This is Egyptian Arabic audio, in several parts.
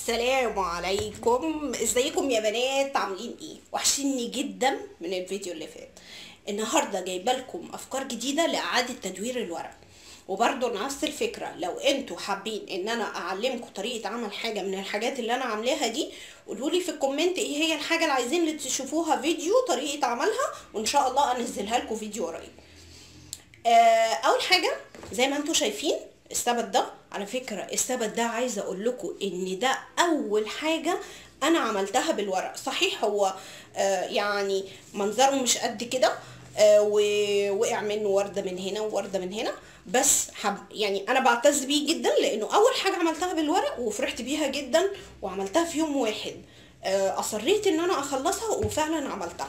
السلام عليكم ازيكم يا بنات عاملين ايه وحشني جدا من الفيديو اللي فات النهارده جايبه لكم افكار جديده لاعاده تدوير الورق وبرضه نفس الفكره لو انتوا حابين ان انا اعلمكم طريقه عمل حاجه من الحاجات اللي انا عاملاها دي قولوا لي في الكومنت ايه هي الحاجه اللي عايزين اللي تشوفوها فيديو طريقه عملها وان شاء الله انزلها لكم فيديو قريب آه، اول حاجه زي ما انتوا شايفين السبت ده على فكره السبت ده عايزه اقول لكم ان ده اول حاجه انا عملتها بالورق صحيح هو آه يعني منظره مش قد كده آه ووقع منه ورده من هنا وورده من هنا بس حب يعني انا بعتز بيه جدا لانه اول حاجه عملتها بالورق وفرحت بيها جدا وعملتها في يوم واحد آه اصريت ان انا اخلصها وفعلا عملتها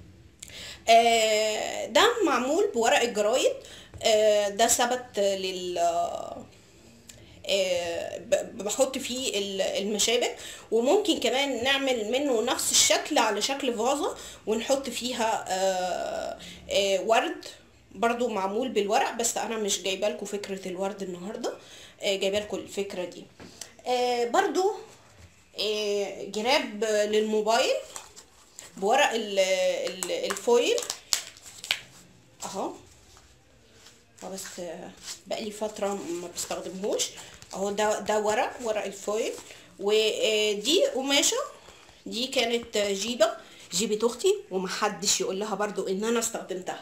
آه ده معمول بورق الجرايد آه ده ثبت لل آه بحط فيه المشابك وممكن كمان نعمل منه نفس الشكل على شكل فازة ونحط فيها ورد برضو معمول بالورق بس انا مش جايبه لكم فكره الورد النهارده جايبه لكم الفكره دي برضو جراب للموبايل بورق الفويل اهو بس بقالي فتره ما بستخدمهوش اهو ده ده ورق ورق الفويل ودي قماشه دي كانت جيبه جيبه اختي ومحدش يقول لها برضو ان انا استخدمتها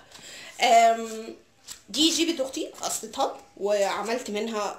دي جيبه اختي قصتها وعملت منها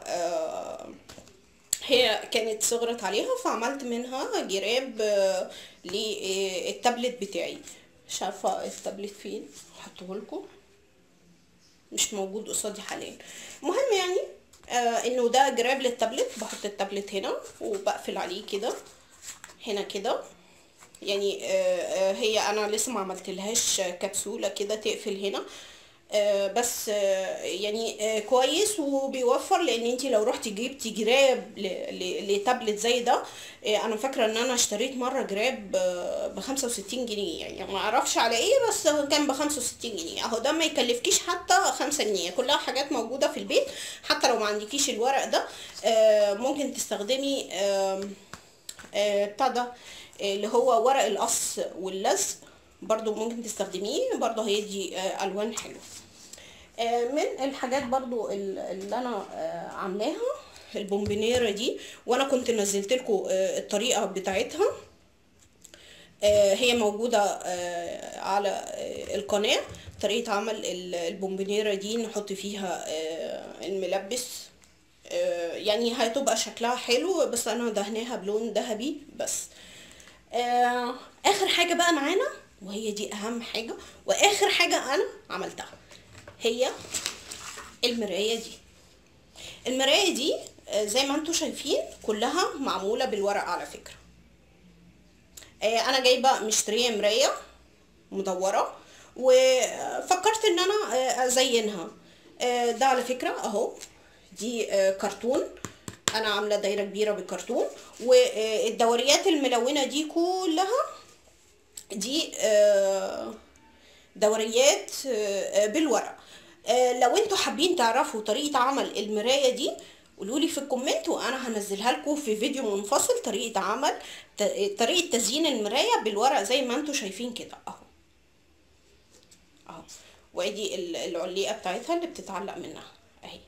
هي كانت صغرت عليها فعملت منها جراب للتابلت بتاعي مش عارفه التابلت فين هحطه لكم مش موجود قصادي حاليا المهم يعني آه انه ده جراب للتابلت بحط التابلت هنا وبقفل عليه كده هنا كده يعني آه آه هي انا لسه ما عملتلهاش كبسوله كده تقفل هنا آه بس آه يعني آه كويس وبيوفر لان انت لو رحتي جبتي جراب لتابلت زي ده آه انا فاكره ان انا اشتريت مره جراب ب 65 جنيه يعني ما اعرفش على ايه بس كان ب 65 جنيه اهو ده ما يكلفكيش حتى 5 جنيه كلها حاجات موجوده في البيت حتى لو ما عندكيش الورق ده آه ممكن تستخدمي آه آه بتاع ده اللي هو ورق القص واللزق برضو ممكن تستخدميه برضو هيدي آه الوان حلوه آه من الحاجات برضو اللي انا آه عاملاها البومبينيرة دي وانا كنت نزلت لكم الطريقه بتاعتها هي موجوده على القناه طريقه عمل البومبينيرة دي نحط فيها الملبس يعني هتبقى شكلها حلو بس انا دهناها بلون ذهبي بس اخر حاجه بقى معانا وهي دي اهم حاجه واخر حاجه انا عملتها هي المرايه دي المرايه دي زي ما انتم شايفين كلها معموله بالورق على فكره انا جايبه مشتريه مرايه مدوره وفكرت ان انا ازينها ده على فكره اهو دي كرتون انا عامله دايره كبيره بالكرتون والدوريات الملونه دي كلها دي دوريات بالورق لو انتوا حابين تعرفوا طريقه عمل المرايه دي قولوا لي في الكومنت وانا هنزلها لكم في فيديو منفصل طريقه عمل طريقه تزيين المرايه بالورق زي ما انتوا شايفين كده اهو اهو وادي العليقه بتاعتها اللي بتتعلق منها اهي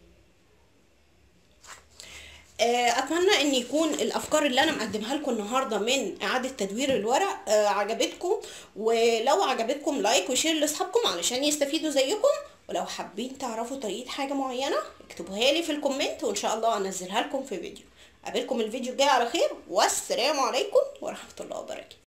اتمنى ان يكون الافكار اللي انا مقدمها لكم النهارده من اعاده تدوير الورق عجبتكم ولو عجبتكم لايك وشير لاصحابكم علشان يستفيدوا زيكم ولو حابين تعرفوا طريقه حاجه معينه اكتبوها لي في الكومنت وان شاء الله انزلها لكم في فيديو اقابلكم الفيديو الجاي على خير والسلام عليكم ورحمه الله وبركاته